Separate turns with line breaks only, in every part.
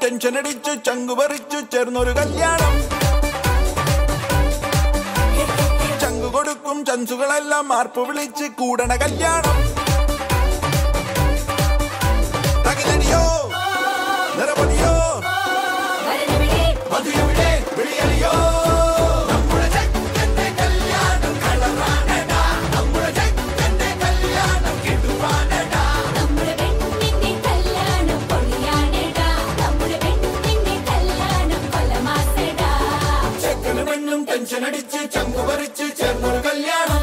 Tension അടിച്ചു ചങ്കുപറിച്ചു ചേർന്നൊരു കല്യാണം ചങ്കു കൊടുക്കും ചൻസുകളെല്ലാം മാർപ്പ് വിളിച്ച് കൂടണ കല്യാണം തകിലടിയോ നിറപടിയോ മധുരവിടെ വിളിയടിയോ നമ്മുടെ ചെക്കന്റെ കല്യാണം കളറാണടാ നമ്മുടെ ചെക്കന്റെ കല്യാണം കിട്ടുവാനടാ
നമ്മുടെ പെണ്ണിന്റെ കല്യാണം പൊളിയാണെടാ നമ്മുടെ പെണ്ണിന്റെ കല്യാണം കൊലമാസടാ
ചെക്കന് പെണ്ണും ടെൻഷൻ അടിച്ച് ചങ്കു പറിച്ച് ചേർന്നൊരു കല്യാണം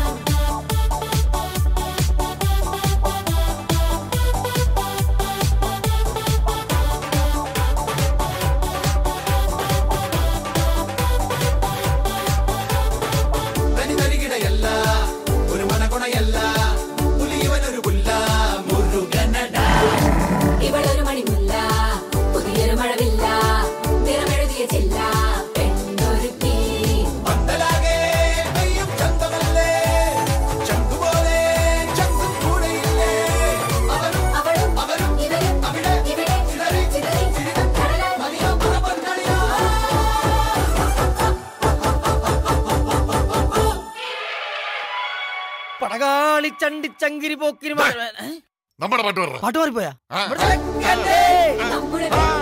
തനി തരികിടയല്ല ഒരു മനകുണയല്ല പുലിയവനൊരു പുല്ല മുരുകനടാ
ഇവളൊരു മണിമുല്ല പുതിയൊരു മഴവില്ല നിറമെഴുതിയ ചില്ല പെണ്ണൊരുക്കി
പന്തലാകെ നെയ്യും ചന്തമല്ലേ ചങ്കുപോലെ ചങ്കും കൂടെയില്ലേ അവനും
അവളും
അവരും
ഇവരും
അവിടെ
ഇവിടെ
ചിതറി
ചിതറി
ചിരിതം
കടലാൽ
മതിയോ പണപൊന്നളിയോ
പടകാളി ചണ്ടി ചങ്കിരി പോക്കിരി
നമ്മുടെ പാട്ട് പറ
പാട്ട് മാറിപ്പോയാ
ആ.
ഇവിടെ ചെക്കൻ്റെ
നമ്മുടെ